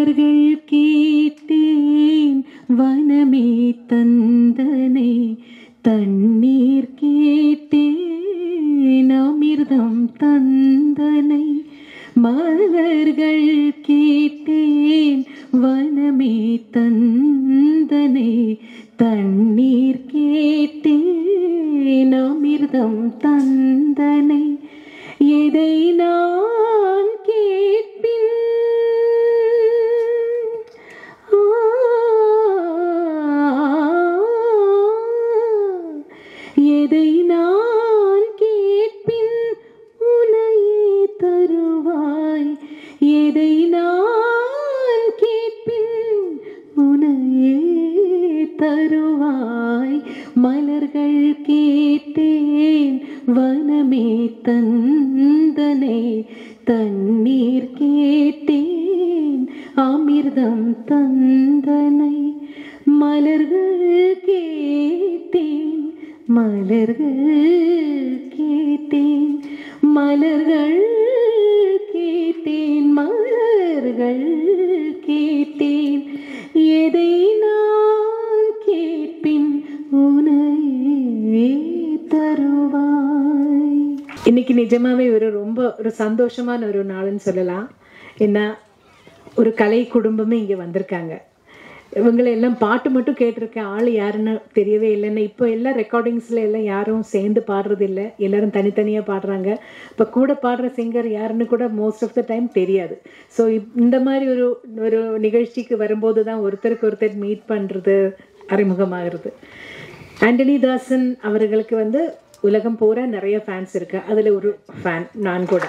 மலர்கள் கேட்டேன் வனமே தந்தனை தண்ணீர் கேட்டேன் அமிர்தம் தந்தனை மலர்கள் கேட்டேன் வனமே தந்தனை தண்ணீர் கேட்டேன் அமிர்தம் தந்தனை எதை நான் கேட்பின் எதை நான் கேட்பின் உனையே தருவாய் எதை நான் கேட்பின் உனையே தருவாய் மலர்கள் கேட்டேன் வனமே தந்தனை தண்ணீர் கேட்டேன் அமிர்தம் தந்தனை மலர்கள் கேட்டேன் மலர்கள் கேட்டேன் மலர்கள் கேட்டேன் மலர்கள் கேட்டேன் எதை நான் கேட்பின் உனையே தருவாய் இன்னைக்கு நிஜமாவே ஒரு ரொம்ப ஒரு சந்தோஷமான ஒரு நாள்னு சொல்லலாம் ஏன்னா ஒரு கலை குடும்பமே இங்கே வந்திருக்காங்க இவங்களை எல்லாம் பாட்டு மட்டும் கேட்டிருக்கேன் ஆள் யாருன்னு தெரியவே இல்லைன்னு இப்போ எல்லாம் ரெக்கார்டிங்ஸில் எல்லாம் யாரும் சேர்ந்து பாடுறது இல்லை எல்லாரும் தனித்தனியாக பாடுறாங்க இப்போ கூட பாடுற சிங்கர் யாருன்னு கூட மோஸ்ட் ஆஃப் த டைம் தெரியாது ஸோ இந்த மாதிரி ஒரு ஒரு நிகழ்ச்சிக்கு வரும்போது தான் ஒருத்தருக்கு ஒருத்தர் மீட் பண்ணுறது அறிமுகமாகிறது ஆண்டனி தாசன் அவர்களுக்கு வந்து உலகம் பூரா நிறைய ஃபேன்ஸ் இருக்கு அதில் ஒரு ஃபேன் நான் கூட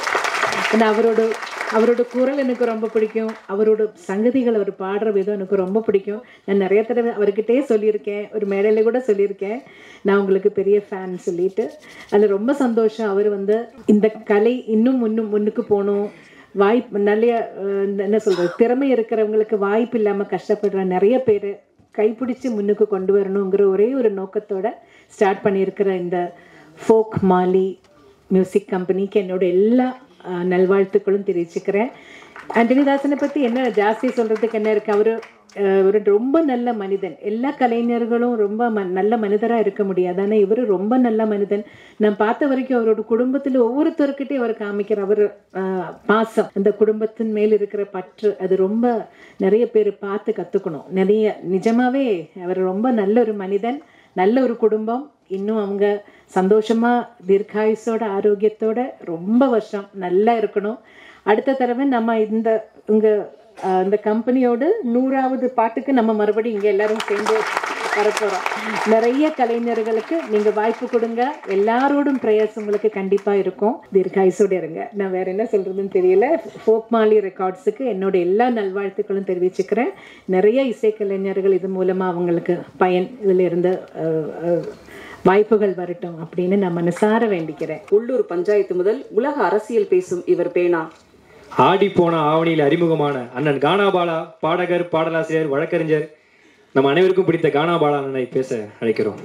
ஏன்னா அவரோட அவரோட குரல் எனக்கு ரொம்ப பிடிக்கும் அவரோட சங்கதிகள் அவர் பாடுற விதம் எனக்கு ரொம்ப பிடிக்கும் நான் நிறைய தடவை அவர்கிட்டயே சொல்லியிருக்கேன் ஒரு மேடையில் கூட சொல்லியிருக்கேன் நான் உங்களுக்கு பெரிய ஃபேன் சொல்லிட்டு அதில் ரொம்ப சந்தோஷம் அவர் வந்து இந்த கலை இன்னும் முன்னும் முன்னுக்கு போகணும் வாய்ப்பு நிறைய அஹ், என்ன சொல்கிறது திறமை இருக்கிறவங்களுக்கு வாய்ப்பு இல்லாமல் கஷ்டப்படுற நிறைய பேர் கைப்பிடிச்சு முன்னுக்கு கொண்டு வரணுங்கிற ஒரே ஒரு நோக்கத்தோட ஸ்டார்ட் பண்ணியிருக்கிற இந்த ஃபோக் மாலி மியூசிக் கம்பெனிக்கு என்னோட எல்லா அஹ், நல்வாழ்த்துக்களும் தெரிவிச்சுக்கிறேன் ஆண்டனிதாசனை பற்றி என்ன ஜாஸ்தி சொல்கிறதுக்கு என்ன இருக்குது அவர் ஒரு ரொம்ப நல்ல மனிதன் எல்லா கலைஞர்களும் ரொம்ப ம நல்ல மனிதராக இருக்க முடியாது ஆனால் இவர் ரொம்ப நல்ல மனிதன் நான் பார்த்த வரைக்கும் அவரோட குடும்பத்தில் ஒவ்வொருத்தருக்கிட்டையும் அவர் காமிக்கிற அவர் அஹ், பாசம் அந்த குடும்பத்தின் மேல் இருக்கிற பற்று அது ரொம்ப நிறைய பேர் பார்த்து கற்றுக்கணும் நிறைய நிஜமாவே அவர் ரொம்ப நல்ல ஒரு மனிதன் நல்ல ஒரு குடும்பம் இன்னும் அவங்க சந்தோஷமா தீர்காயுசோட ஆரோக்கியத்தோட ரொம்ப வருஷம் நல்லா இருக்கணும் அடுத்த தடவை நம்ம இந்த உங்க அஹ், இந்த கம்பெனியோட நூறாவது பாட்டுக்கு நம்ம மறுபடியும் இங்க எல்லாரும் சேர்ந்து வரப்போறோம் நிறைய கலைஞர்களுக்கு நீங்க வாய்ப்பு கொடுங்க எல்லாரோடும் பிரயாஸ் உங்களுக்கு கண்டிப்பா இருக்கும் தீர்காயுசோட இருங்க நான் வேற என்ன சொல்றதுன்னு தெரியல ஃபோக் மாலி ரெக்கார்ட்ஸுக்கு என்னோட எல்லா நல்வாழ்த்துக்களும் தெரிவிச்சுக்கிறேன் நிறைய இசைக்கலைஞர்கள் இது மூலமா அவங்களுக்கு பயன் இதுல இருந்து அஹ், அஹ், வாய்ப்புகள் வரட்டும் அப்படின்னு நான் மனசார வேண்டிக்கிறேன் உள்ளூர் பஞ்சாயத்து முதல் உலக அரசியல் பேசும் இவர் பேனா ஆடி போன ஆவணியில் அறிமுகமான அண்ணன் கானாபாலா பாடகர் பாடலாசிரியர் வழக்கறிஞர் நம்ம அனைவருக்கும் பிடித்த கானாபாலா அண்ணனை பேச அழைக்கிறோம்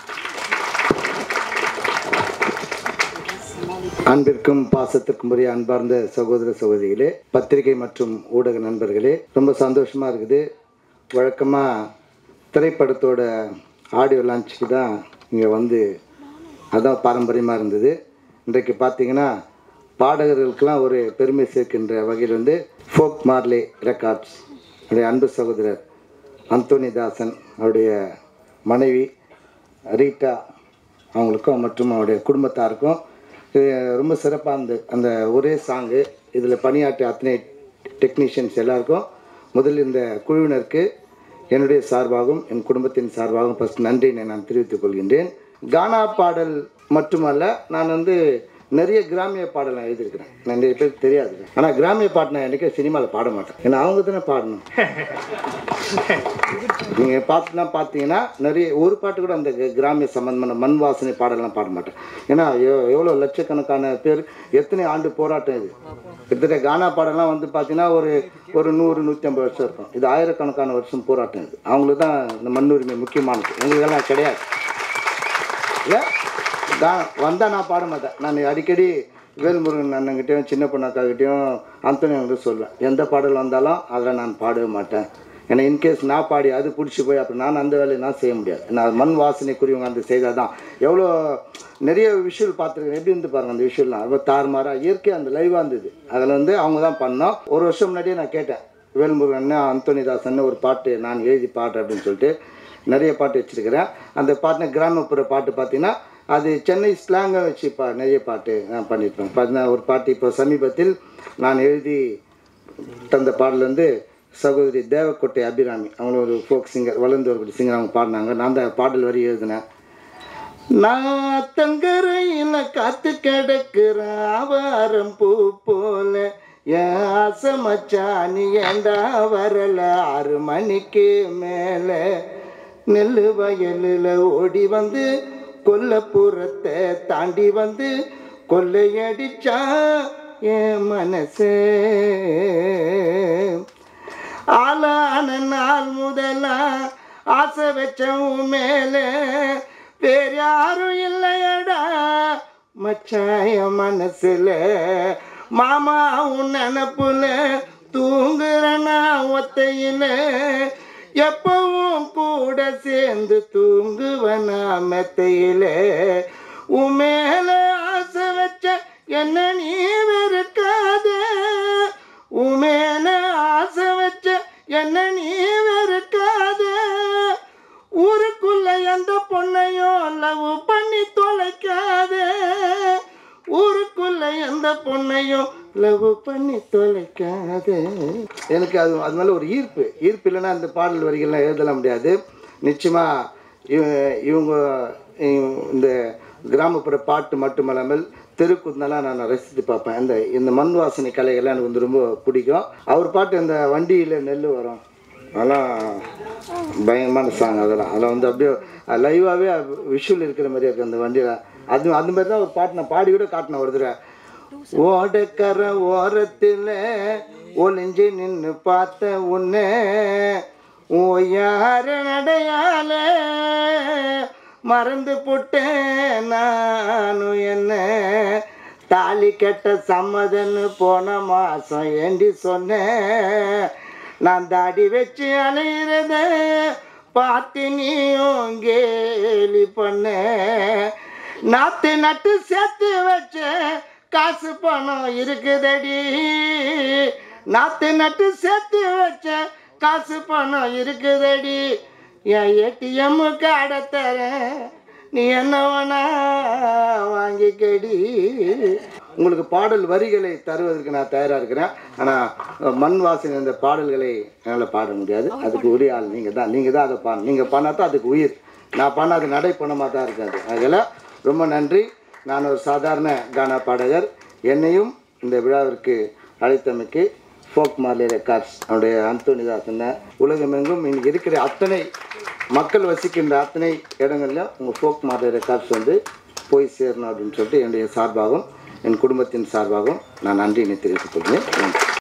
அன்பிற்கும் பாசத்திற்கும் உரிய அன்பார்ந்த சகோதர சகோதரிகளே பத்திரிகை மற்றும் ஊடக நண்பர்களே ரொம்ப சந்தோஷமாக இருக்குது வழக்கமாக திரைப்படத்தோட ஆடியோ லான்ச்சுக்கு தான் இங்கே வந்து அதான் பாரம்பரியமாக இருந்தது இன்றைக்கு பார்த்தீங்கன்னா பாடகர்களுக்கெல்லாம் ஒரு பெருமை சேர்க்கின்ற வகையில் வந்து ஃபோக் மார்லே ரெக்கார்ட்ஸ் என்னுடைய அன்பு சகோதரர் அந்தோனி தாசன் அவருடைய மனைவி ரீட்டா அவங்களுக்கும் மற்றும் அவருடைய குடும்பத்தாருக்கும் இது ரொம்ப சிறப்பாக அந்த அந்த ஒரே சாங்கு இதில் பணியாற்றிய அத்தனை டெக்னீஷியன்ஸ் எல்லாருக்கும் முதலில் இந்த குழுவினருக்கு என்னுடைய சார்பாகவும் என் குடும்பத்தின் சார்பாகவும் ஃபஸ்ட் நன்றியை நான் தெரிவித்துக் கொள்கின்றேன் கானா பாடல் மட்டுமல்ல நான் வந்து நிறைய கிராமிய பாடல் நான் எழுதியிருக்கிறேன் நிறைய பேருக்கு தெரியாது ஆனால் கிராமிய பாட்டு நான் என்றைக்கும் சினிமாவில் பாட மாட்டேன் ஏன்னா அவங்க தானே பாடணும் நீங்கள் பார்த்துனா பார்த்தீங்கன்னா நிறைய ஒரு பாட்டு கூட அந்த க- கிராமிய சம்பந்தமான மண் வாசனை பாடலாம் பாட மாட்டேன் ஏன்னா எவ்- எவ்வளோ லட்சக்கணக்கான பேர் எத்தனை ஆண்டு போராட்டம் இது கிட்டத்தட்ட கானா பாடலாம் வந்து பார்த்தீங்கன்னா ஒரு ஒரு நூறு நூற்றி ஐம்பது வருஷம் இருக்கும் இது ஆயிரக்கணக்கான வருஷம் போராட்டம் இது அவங்களுக்கு தான் இந்த மண்ணுரிமை முக்கியமானது எங்களுக்கெல்லாம் கிடையாது இல்லை தான் வந்தால் நான் பாட மாட்டேன் நான் அடிக்கடி வேல்முருகன் அண்ணன்கிட்டயும் சின்ன பொண்ணாக்காக்கிட்டையும் அந்தோனி வந்து சொல்லுவேன் எந்த பாடல் வந்தாலும் அதில் நான் பாடவே மாட்டேன் ஏன்னா இன்கேஸ் நான் பாடி அது பிடிச்சி போய் அப்புறம் நான் அந்த வேலையை நான் செய்ய முடியாது நான் மண் வாசனைக்குரியவங்க அந்த செய்தால் தான் எவ்வளோ நிறைய விஷுவல் பார்த்துருக்கேன் எப்படி இருந்து பாருங்க அந்த விஷுவல்லாம் ரொம்ப தாறுமாறாக இயற்கையாக அந்த லைவாக இருந்தது அதில் வந்து அவங்க தான் பண்ணோம் ஒரு வருஷம் முன்னாடியே நான் கேட்டேன் வேல்முருகன் அண்ணன் அந்தோனிதாசன் ஒரு பாட்டு நான் எழுதி பாடுறேன் அப்படின்னு சொல்லிட்டு நிறைய பாட்டு வச்சுருக்கிறேன் அந்த பாட்டு கிராமப்புற பாட்டு பார்த்தீங்கன்னா அது சென்னை ஸ்லாங்கை வச்சு பா நிறைய பாட்டு நான் பண்ணியிருப்பேன் பார்த்தீங்கன்னா ஒரு பாட்டு இப்போ சமீபத்தில் நான் எழுதி தந்த பாடல் வந்து சகோதரி தேவக்கோட்டை அபிராமி அவங்க ஒரு ஃபோக் சிங்கர் வளர்ந்து வரக்கூடிய சிங்கர் அவங்க பாடினாங்க நான் அந்த பாடல் வரி எழுதினேன் நான் தங்கரையில் காத்து கிடக்குற ஆவாரம் பூ போல என் ஆசை மச்சானி ஏண்டா வரல ஆறு மணிக்கு மேலே நெல் வயலில் ஓடி வந்து கொல்லப்புறத்தை தாண்டி வந்து கொள்ளையடிச்சா என் மனசே ஆளான நாள் முதலா ஆசை வச்ச உன் மேலே வேற யாரும் இல்லையடா மச்சாய மனசுல மாமா உன் நினப்புல தூங்குறனா ஒத்தையில எப்பவும் கூட சேர்ந்து தூங்குவனா மெத்தையில உன் மேல ஆசை வச்ச என்ன நீ வெறுக்காத உன் மேல ஆசை வச்ச என்ன நீ வெறுக்காத ஊருக்குள்ள எந்த பொண்ணையும் லவ் பண்ணி தொலைக்காத ஊருக்குள்ள எந்த பொண்ணையும் லவ் பண்ணி தொலைக்காத எனக்கு அது அது மேலே ஒரு ஈர்ப்பு ஈர்ப்பு இல்லைன்னா அந்த பாடல் வரிகள்லாம் எழுதலாம் முடியாது நிச்சயமாக இவ- இவங்க இவங்க இந்த கிராமப்புற பாட்டு மட்டுமல்லாமல் தெருக்குந்தெல்லாம் நான் ரசித்து பார்ப்பேன் இந்த இந்த மண் வாசனை கலைகள்லாம் எனக்கு வந்து ரொம்ப பிடிக்கும் அவர் பாட்டு இந்த வண்டியில் நெல் வரும் அதெல்லாம் பயங்கரமான சாங் அதெல்லாம் அதில் வந்து அப்படியே லைவாகவே விஷுவல் இருக்கிற மாதிரி இருக்குது அந்த வண்டியில் அது அந்த மாதிரி தான் ஒரு பாட்டு நான் பாடி கூட காட்டினேன் ஒரு தடவை ஓடக்கர ஓரத்தில் ஒளிஞ்சு நின்று பார்த்த உன்னை யார நடையால மறந்து போட்டேன் நானும் என்ன தாலி கட்ட சம்மதன்னு போன மாசம் ஏண்டி சொன்னேன் நான் தாடி வச்சு அலையிறத பார்த்து நீயும் கேலி பண்ண நாத்து நட்டு சேர்த்து வச்ச காசு பணம் இருக்குதடி நாத்து நட்டு சேர்த்து வச்ச காசு பணம் இருக்குதடி என் ஏடிஎம் கார்டை தரேன் நீ என்ன வேணா வாங்கிக்கடி உங்களுக்கு பாடல் வரிகளை தருவதற்கு நான் தயாராக இருக்கிறேன் ஆனால் மண் வாசனை இந்த பாடல்களை என்னால் பாட முடியாது அதுக்கு உரிய ஆள் நீங்கள் தான் நீங்கள் தான் அதை பாடணும் நீங்கள் பண்ணால் தான் அதுக்கு உயிர் நான் பண்ண அது நடைப்பணமாக தான் இருக்காது அதில் ரொம்ப நன்றி நான் ஒரு சாதாரண கானா பாடகர் என்னையும் இந்த விழாவிற்கு அழைத்தமைக்கு ஃபோக் மார்லி ரெக்கார்ட்ஸ் அவருடைய அந்தோனிதாசன் உலகமெங்கும் இன்னைக்கு இருக்கிற அத்தனை மக்கள் வசிக்கின்ற அத்தனை இடங்கள்லையும் உங்கள் ஃபோக் மார்லி ரெக்கார்ட்ஸ் வந்து போய் சேரணும் அப்படின்னு சொல்லிட்டு என்னுடைய சார்பாகவும் என் குடும்பத்தின் சார்பாகவும் நான் நன்றியினை தெரிவித்துக் கொள்கிறேன் நன்றி